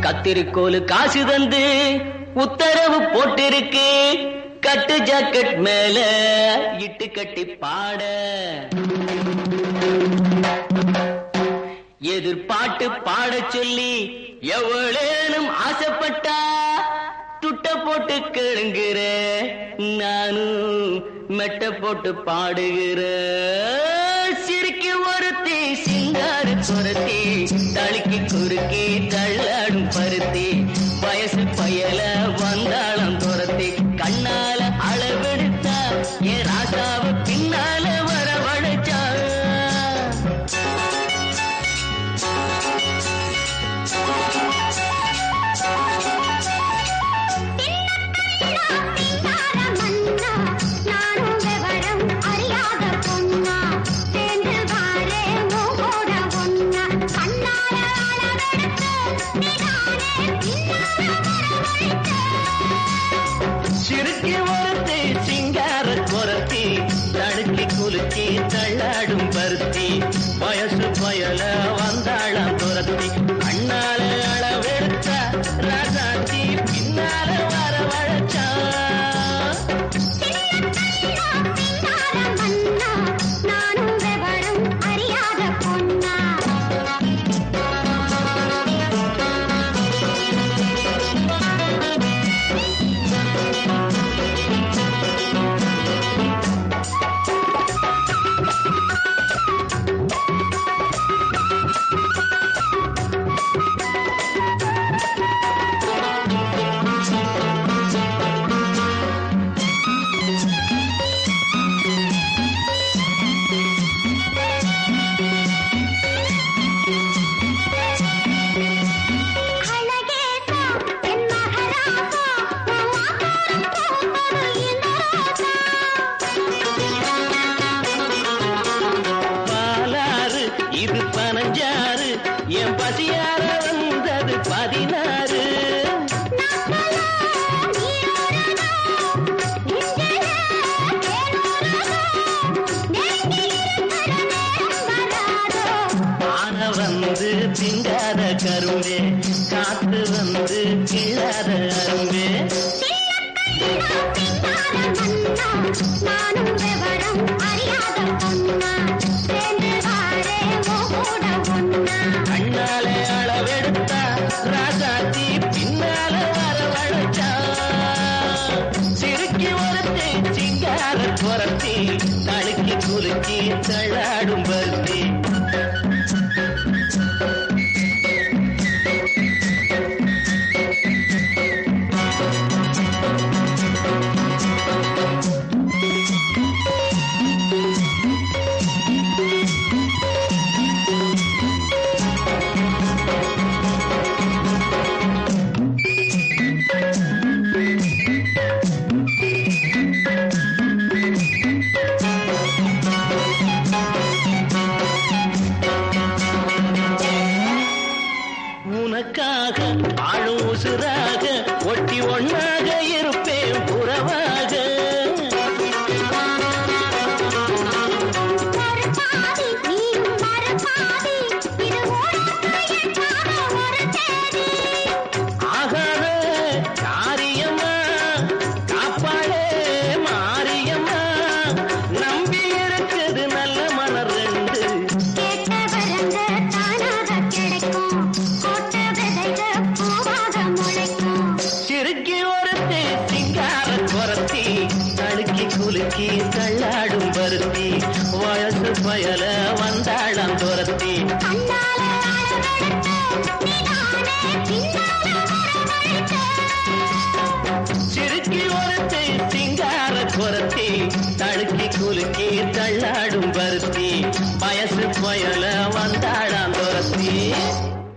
கத்திரிக்கோலு காசு தந்து உத்தரவு போட்டிருக்கு கட்டு ஜாக்கெட் மேல இட்டு கட்டி பாட எதிர்பாட்டு பாடச் சொல்லி எவ்வளேனும் ஆசைப்பட்டா துட்ட போட்டு கேளுங்கிற நானும் மெட்ட போட்டு பாடுகிற சிரிக்கு ஒருத்தி சிங்காரு குரத்தி தளிக்கு குறுக்கி தள்ளாடும் பருத்தி வயசு பயல வந்தாளம் துரத்தி கண்ணால அளவெடுத்தா என் ராசாவ பின்னால வரவழைச்சா சிறுக்கி ஒருத்தி சிங்கார குரத்தி தடுக்கி குலுக்கி தள்ளாடும் பருத்தி வயசு பயல வந்தாளாம் துரத்தி கண்ணால அளவெடுத்த ராசாத்தி பின்னால வரவழைச்சா பாலாறு இது பனஞ்சாறு என் பசியார வந்தது பதினாறு ஆன வந்து திங்காத கரும்பே காத்து வந்து கிள்ளாத அரும்பே நானும் விவரம் அறியாத பொண்ணா சேர்ந்து வாரே கூட ஒன்னா கண்ணாலே அளவெடுத்தா ராசாத்தி பின்னால வரவழைச்சா சிறுக்கி ஒருத்தி சிங்கார குரத்தி தழுக்கி குலுக்கி தள்ளாடும் பருத்தி உனக்காக ஆளும் உசுராக ஒட்டி ஒன்னாக இருப்பேன் புறவாக மறுபாதி நீயும் மறுபாதி இது உனக்காக ஒரு தேதி ஆகாத காரியம்மா காப்பாளே மாரியம்மா நம்பி இருக்குது நல்ல மலர் ரெண்டு கேட்ட வரங்க தானாக கிடைக்கும் கோட்ட விதைக பூவாக முளைக்கும் சிறுக்கி ஒருத்தி சிங்கார குரத்தி தடுக்கி குலுக்கி தள்ளாடும் பருத்தி வயசு பயல வந்தாளம் துரத்தி கண்ணால அளவெடுத்து நீதானே பின்னால வரவழைத்த சிறுக்கி ஒருத்தி சிங்கார குரத்தி தடுக்கி குலுக்கி தள்ளாடும் பருத்தி வயசு